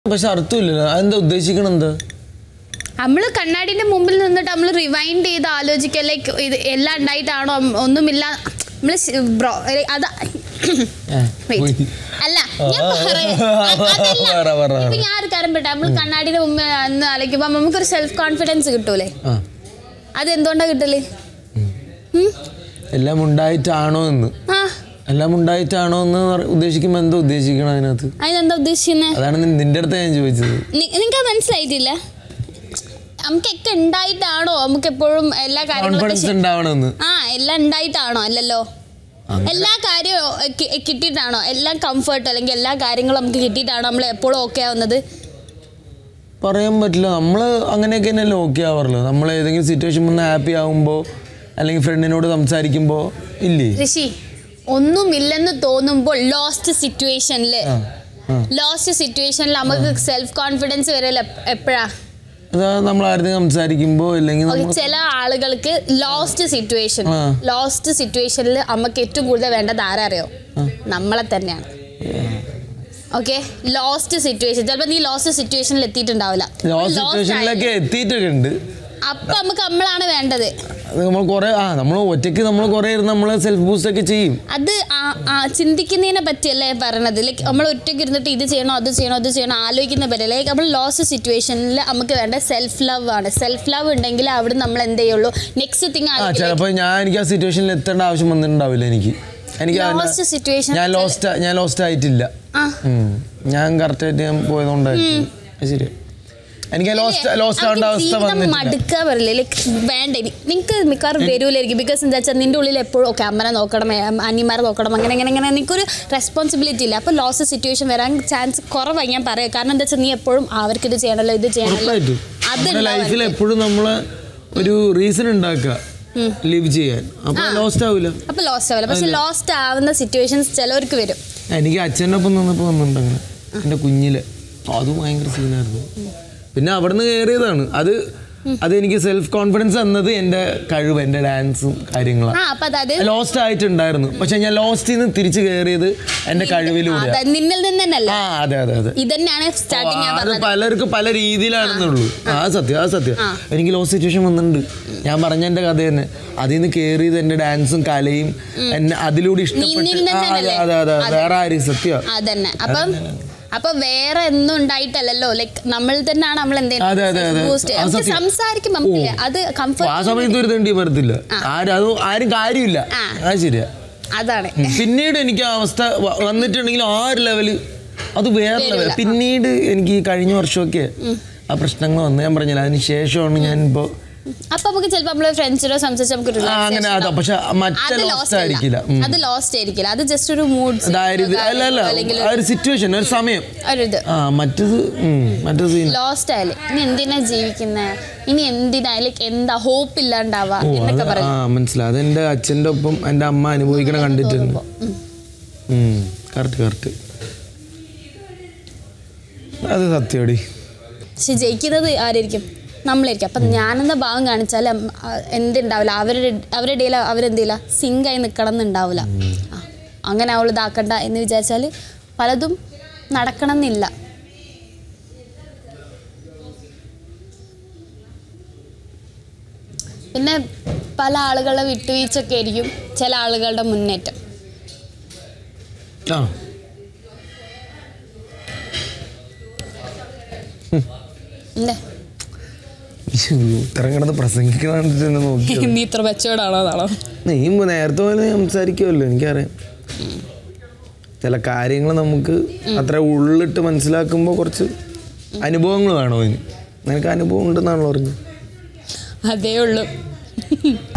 പക്ഷെ അർത്ഥമില്ലല്ലോ അതെന്താ ഉദ്ദേശിക്കണ എന്താ നമ്മൾ കണ്ണാടിന്റെ മുമ്പിൽ നിന്നിട്ട് നമ്മൾ റിവൈൻഡ് ചെയ്ത് ആലോചിക്കുക ലൈക്ക് ഇത് എല്ലാം ഉണ്ടായിട്ടാണോ ഒന്നുമില്ല നമ്മൾ ബ്രോ അതാ Wait. പോയി. അല്ല ഞാൻ പറയാം. അ- അതല്ല. പറ, പറ, ഇപ്പൊ പറ. ഞാൻ ഒരു കാര്യം പെട്ടെ നമ്മൾ കണ്ണാടിയുടെ മുമ്പിൽ നിന്ന് ആലോചിക്കുമ്പോ നമുക്കൊരു സെൽഫ് കോൺഫിഡൻസ് കിട്ടൂലേ ആ അത് എന്തുകൊണ്ടാ കിട്ടല് ഉം? എല്ലാം ഉണ്ടായിട്ടാണോ എന്ന് ആ എല്ലാം ഉണ്ടായിട്ടാണോ എന്ന് പറ- ഉദ്ദേശിക്കുമ്പോ എന്താ ഉദ്ദേശിക്കണം അതിനകത്ത് അതിനെന്താ ഉദ്ദേശിക്കുന്നത് അതാണ് നി- നിന്റെ അടുത്ത് ഞാൻ ചോദിച്ചത് നിങ്ങൾക്ക് മനസ്സിലായിട്ടില്ല നമുക്കൊക്കെ ഉണ്ടായിട്ടാണോ നമുക്ക് എപ്പോഴും എല്ലാ കാര്യങ്ങളൊക്കെ കോൺഫിഡൻസ് ശ- ഉണ്ടാവണമെന്ന് ആ എല്ലാം ഉണ്ടായിട്ടാണോ അല്ലല്ലോ എല്ലാ കാര്യവും കി- കിട്ടിയിട്ടാണോ എല്ലാം കംഫർട്ട് അല്ലെങ്കിൽ എല്ലാ കാര്യങ്ങളും നമുക്ക് കിട്ടിയിട്ടാണോ നമ്മൾ എപ്പോഴും ഓക്കെ ആവുന്നത് പറയാൻ പറ്റില്ല നമ്മൾ അങ്ങനെയൊക്കെ തന്നെയല്ലേ ഓക്കെ ആവാറുള്ളൂ നമ്മൾ ഏതെങ്കിലും സിറ്റുവേഷൻ വന്ന് ഹാപ്പി ആവുമ്പോൾ അല്ലെങ്കിൽ ഫ്രണ്ടിനോട് സംസാരിക്കുമ്പോൾ ഇല്ലേ ഋഷി ഒന്നുമില്ലെന്ന് തോന്നുമ്പോൾ ലോസ്റ്റ് സിറ്റുവേഷനിൽ ആ ആ ലോസ്റ്റ് സിറ്റുവേഷനിൽ നമുക്ക് സെൽഫ് കോൺഫിഡൻസ് വരല്ല എപ്പോഴാ അതാ നമ്മൾ ആരുടെ സംസാരിക്കുമ്പോൾ ഇല്ലെങ്കിൽ ഓക്കെ നമ്മൾ ചില ആളുകൾക്ക് ലോസ്റ്റ് സിറ്റുവേഷൻ ആ. ലോസ്റ്റ് സിറ്റുവേഷനിൽ നമുക്ക് ഏറ്റവും കൂടുതൽ വേണ്ടത് ആരാ അറിയോ നമ്മളെ തന്നെയാണ് ഓക്കെ ലോസ്റ്റ് സിറ്റുവേഷൻ ചിലപ്പോൾ നീ ലോസ്റ്റ് സിറ്റുവേഷനിൽ എത്തിയിട്ടുണ്ടാവില്ല ലോസ് Lost സിറ്റുവേഷനിലൊക്കെ എത്തിയിട്ടൊക്കെ ഉണ്ട് ആയി. അപ്പൊ നമുക്ക് നമ്മളാണ് വേണ്ടത് അത് നമ്മൾ കുറേ ആ നമ്മൾ ഒറ്റയ്ക്ക് നമ്മൾ കുറേ ഇരുന്ന് നമ്മൾ സെൽഫ് ബൂസ്റ്റ് ഒക്കെ ചെയ്യും അത് ആ- ആ ചിന്തിക്കുന്നതിനെ പറ്റിയല്ലേ പറയണത് ലൈക്ക് നമ്മൾ ഒറ്റയ്ക്ക് ഇരുന്നിട്ട് ഇത് ചെയ്യണോ അത് ചെയ്യണോ അത് ചെയ്യണോ ആലോചിക്കുന്ന പറ്റില്ല ലൈക്ക് നമ്മൾ ലോസ്റ്റ് സിറ്റുവേഷനിൽ നമുക്ക് വേണ്ട സെൽഫ് ലവ് ആണ് സെൽഫ് ലവ് ഉണ്ടെങ്കിൽ അവിടെ നമ്മൾ എന്ത് ചെയ്യുള്ളൂ നെക്സ്റ്റ് തിങ് ആ ചിലപ്പോൾ ഞാൻ എനിക്ക് ആ സിറ്റുവേഷനിൽ എത്തേണ്ട ആവശ്യം വന്നിട്ടുണ്ടാവില്ല എനിക്ക് എനിക്ക് അതിന- ലോസ്റ്റ് സിറ്റുവേഷൻ ഞാൻ ലോസ്റ്റ് ഞാൻ ലോസ്റ്റ് ആയിട്ടില്ല ആ ഉം. ഞാൻ കറക്റ്റായിട്ട് ഞാൻ പോയതുകൊണ്ടായിരിക്കും അത് ശരി എനിക്ക് ലോസ്റ്റ് ലോസ്റ്റ് ആവേണ്ട അവസ്ഥ വന്നിട്ടില്ല മടുക്കുക പറയില്ലേ ലൈക്ക് വേണ്ട നിങ്ങൾക്ക് മിക്കവാറും വരൂലായിരിക്കും ബിക്കോസ് എന്താ വെച്ചാൽ നിന്റെ ഉള്ളിൽ എപ്പോഴും ഓക്കെ അമ്മനെ നോക്കണം ഏ, അനിയന്മാരെ നോക്കണം അങ്ങനെ അങ്ങനെ അങ്ങനെ നിനക്കൊരു റെസ്പോൺസിബിലിറ്റി ഇല്ല അപ്പോൾ ലോസ് സിറ്റുവേഷൻ വരാൻ ചാൻസ് കുറവായി ഞാൻ പറയാം കാരണം എന്താ വെച്ചാൽ നീ എപ്പോഴും അവർക്ക് ഇത് ചെയ്യണമല്ലോ ഇത് ചെയ്യണമല്ലോ ഉറപ്പായിട്ടും അത് നമ്മുടെ ലൈഫിൽ എപ്പോഴും നമ്മൾ ഒരു റീസൺ ഉണ്ടാക്കുക ലിവ് ചെയ്യാൻ അപ്പൊ ലോസ്റ്റ് ആവില്ല അപ്പോൾ ലോസ്റ്റ് ആവില്ല പക്ഷെ ലോസ്റ്റ് ആവുന്ന സിറ്റുവേഷൻസ് ചിലവർക്ക് വരും എനിക്ക് അച്ഛൻ്റെ ഒപ്പം നിന്നപ്പോൾ വന്നിട്ടുണ്ട് അങ്ങനെ എൻ്റെ കുഞ്ഞില് അത് ഭയങ്കര സീനായിരുന്നു പിന്നെ അവിടെ നിന്ന് കയറിയതാണ് അത് അതെനിക്ക് സെൽഫ് കോൺഫിഡൻസ് തന്നത് എൻ്റെ കഴിവ് എൻ്റെ ഡാൻസും കാര്യങ്ങളാണ് ആ അപ്പം അതായത് ലോസ്റ്റ് ആയിട്ടുണ്ടായിരുന്നു പക്ഷെ ഞാൻ ലോസ്റ്റിൽ നിന്ന് തിരിച്ചു കയറിയത് എൻ്റെ കഴിവിലൂടെ അതാ- നിന്നിൽ നിന്ന് തന്നെയല്ല ആ അതെ അതെ അതെ ഇതന്നെയാണ് സ്റ്റാർട്ടിങ് ഞാൻ അത് പറഞ്ഞത് പലർക്കും പല രീതിയിലാണെന്നുള്ളൂ ആ സത്യം ആ സത്യം എനിക്ക് ലോ സിറ്റുവേഷൻ വന്നിട്ടുണ്ട് ഞാൻ പറഞ്ഞ എൻ്റെ കഥ തന്നെ അതിൽ നിന്ന് കയറിയത് എൻ്റെ ഡാൻസും കലയും എന്നെ അതിലൂടെ ഇഷ്ടപ്പെട്ട് നിന്നിൽ ആ, അതെ നിന്നല്ലേ? അതെ അതെ വേറെ ആരും സത്യം അതന്നെ അപ്പം അപ്പൊ വേറെ ഒന്നും ഉണ്ടായിട്ടല്ലല്ലോ ലൈക്ക് നമ്മൾ തന്നെയാണ് നമ്മൾ അതെ, അതെ, അതെ. ആ സത്യം. സംസാരിക്കും നമുക്കില്ല അത് ആ കംഫർട്ട് സമയത്ത് ഒരു തണ്ടി വരത്തില്ല ആരും അത് ആരും കാര്യമില്ല ആ. അത് ശരിയാ അതാണ് പിന്നീട് എനിക്ക് ആ അവസ്ഥ വ- വന്നിട്ടുണ്ടെങ്കിൽ ആ ഒരു ലെവല് അത് വേറെ ലെവൽ പിന്നീട് എനിക്ക് ഈ കഴിഞ്ഞ വർഷമൊക്കെ ആ പ്രശ്നങ്ങൾ വന്നു ഞാൻ പറഞ്ഞില്ല അതിന് ശേഷമാണ് ഞാൻ ഇപ്പോൾ അപ്പൊ നമുക്ക് ചിലപ്പോ നമ്മള് ഫ്രണ്ട്സിനോ സംസാരിച്ച് നമുക്ക് ആ, അങ്ങനെ relaxation അതാ പക്ഷെ മറ്റേ അത് ലോസ്റ്റ് ലോസ്റ്റ് ആയിരിക്കില്ല അല്ല ഉം. അത് ലോസ്റ്റ് ആയിരിക്കില്ല അത് ജസ്റ്റ് ഒരു മൂഡ് അതായത് അല്ല അല്ല അല്ലെങ്കിൽ ആ ഒരു സിറ്റുവേഷൻ ഒരു സമയം ഒരു ഇത് ആ മറ്റത് ഉം, മറ്റേ സീൻ ലോസ്റ്റ് ആയാലേ ഇനി എന്തിനാ ജീവിക്കുന്നത് ഇനി എന്തിനാ ലൈക്ക് എന്താ ഹോപ്പ് ഇല്ലാണ്ടാവാ ഓ എന്നൊക്കെ അത് പറയും ആ മനസ്സിലായി അതെന്റെ അച്ഛൻ്റെ ഒപ്പം എൻ്റെ അമ്മ അനുഭവിക്കണ കണ്ടിട്ടുണ്ട് കറക്റ്റ് കറക്റ്റ് അത് സത്യടി പക്ഷെ ജയിക്കുന്നത് ആരായിരിക്കും നമ്മളായിരിക്കും അപ്പം ഞാനെന്ന ഭാവം കാണിച്ചാൽ എന്തുണ്ടാവില്ല അവരുടെ അവരുടെ ഇടയിൽ അവരെന്തില്ല സിങ്കായി നിൽക്കണം എന്നുണ്ടാവില്ല ആ, അങ്ങനെ അവൾ ഇതാക്കണ്ട എന്ന് വിചാരിച്ചാൽ പലതും നടക്കണം എന്നില്ല പിന്നെ പല ആളുകളുടെ വിട്ടുവീഴ്ചയൊക്കെ ആയിരിക്കും ചില ആളുകളുടെ മുന്നേറ്റം ആ അല്ലേ ഇത്രയും കിടന്ന് പ്രസംഗിക്കണ കണ്ടിട്ട് എന്നെ നോക്കി നീ ഇത്ര മെച്ചോടാണോ അതാണോ നീ ഇപ്പൊ നേരത്തെ പോലെ സംസാരിക്കുമല്ലോ എനിക്കറിയാം ചില കാര്യങ്ങൾ നമുക്ക് അത്ര ഉള്ളിട്ട് മനസ്സിലാക്കുമ്പോൾ കുറച്ച് അനുഭവങ്ങൾ വേണോ അതിന് നിനക്ക് അനുഭവം ഉണ്ടെന്നാണല്ലോ പറഞ്ഞത് അതേ ഉള്ളൂ